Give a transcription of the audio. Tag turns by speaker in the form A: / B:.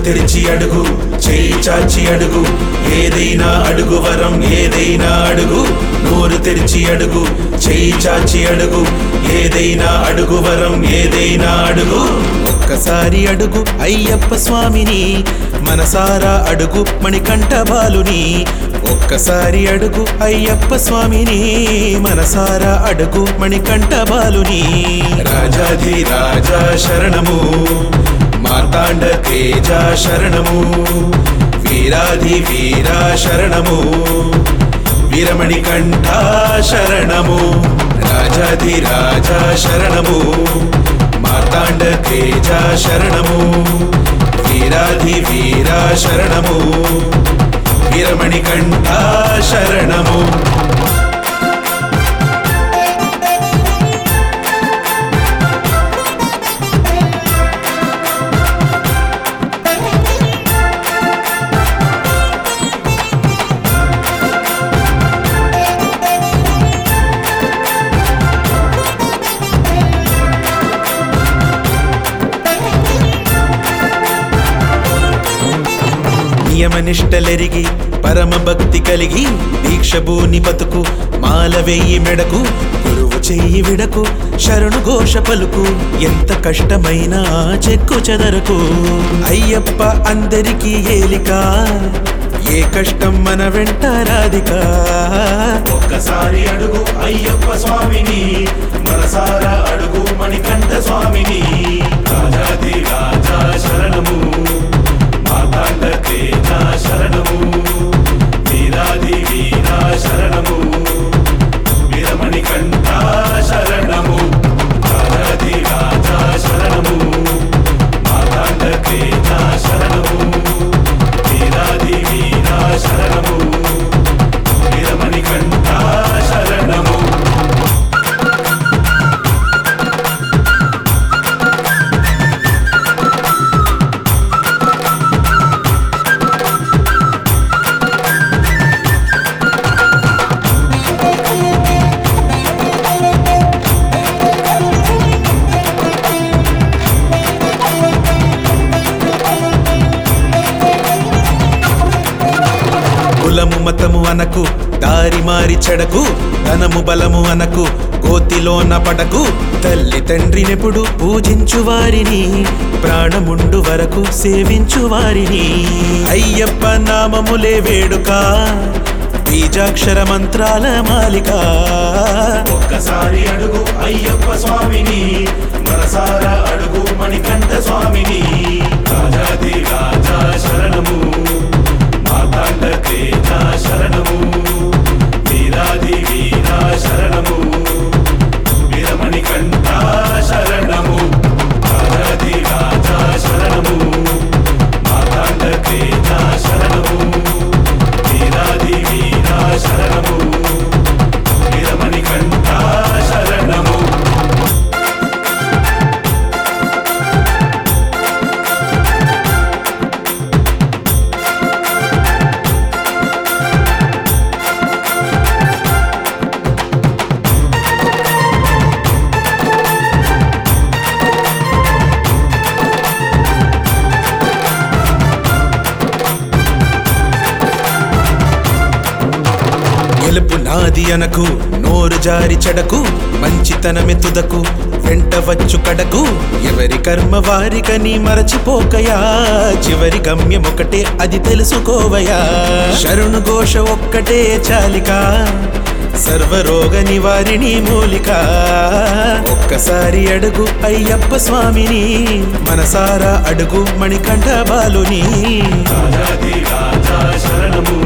A: తెరిచి అడుగు చేయి చాచి అడుగు ఏదైనా అడుగు వరం ఏదైనా అడుగు నోరు తెరిచి అడుగు చేయి చాచి అడుగు ఏదైనా అడుగు వరం ఏదైనా అడుగు ఒక్కసారి అడుగు అయ్యప్ప స్వామిని మనసారా అడుగు మణికంఠ బాలుని ఒక్కసారి అడుగు అయ్యప్ప స్వామిని మనసారా అడుగు మణికంఠ బాలుని రాజాధి రాజా శరణము మార్తాండ తేజ శరణము వీరాధి వీరా శరణము వీరమణి కంఠ శరణము రాజాధి రాజా శరణము మార్తాండ తేజ శరణము వీరాధి వీరా శరణము వీరమణి కంఠ శరణము నియమనిష్టలెరిగి పరమ భక్తి కలిగి దీక్ష భూని బతుకు మాల వెయ్యి మెడకు గురువు చెయ్యి విడకు శరణు ఘోష పలుకు ఎంత కష్టమైనా చెక్కు చెదరకు అయ్యప్ప అందరికీ ఏలిక ఏ కష్టం మన వెంట రాధిక
B: ఒక్కసారి అడుగు అయ్యప్ప స్వామిని మనసారా అడుగు మణికంఠ స్వామిని రాజాది రాజా శరణము మాతాండ తేజ శరణము వీరాది వీరా శరణము వీరమణి కంఠ శరణము రాజాది రాజా శరణము మాతాండ తేజ శరణము వీరాది వీరా శరణము వీరమణి కంఠ శరణము
A: కులము మతము అనకు దారి మారి చెడకు ధనము బలము అనకు గోతిలోన పడకు తల్లి తండ్రినెప్పుడు పూజించు వారిని ప్రాణముండు వరకు సేవించు వారిని అయ్యప్ప నామములే వేడుక బీజాక్షర మంత్రాల మాలిక
B: ఒక్కసారి అడుగు అయ్యప్ప స్వామిని మనసారా అడుగు మణికంఠ స్వామిని రాజాది రాజా శరణము మాతాండ తేజ శరణము వీరాది వీరా శరణము వీరమణి కంఠ శరణము రాజాది రాజా శరణము మాతాండ తేజ శరణము వీరాది వీరా శరణము వీరమణి కంఠ శరణము
A: గెలుపు నాది అనకు నోరు జారి చెడకు మంచితనమె తుదకు వెంట వచ్చు కడకు ఎవరి కర్మ వారికని మరచిపోకయా చివరి గమ్యం ఒకటే అది తెలుసుకోవయా శరణు ఘోష ఒక్కటే చాలిక సర్వరోగ నివారిణి మూలిక ఒక్కసారి అడుగు అయ్యప్ప స్వామిని మనసారా అడుగు మణికంఠ బాలుని
B: రాజాది రాజా శరణము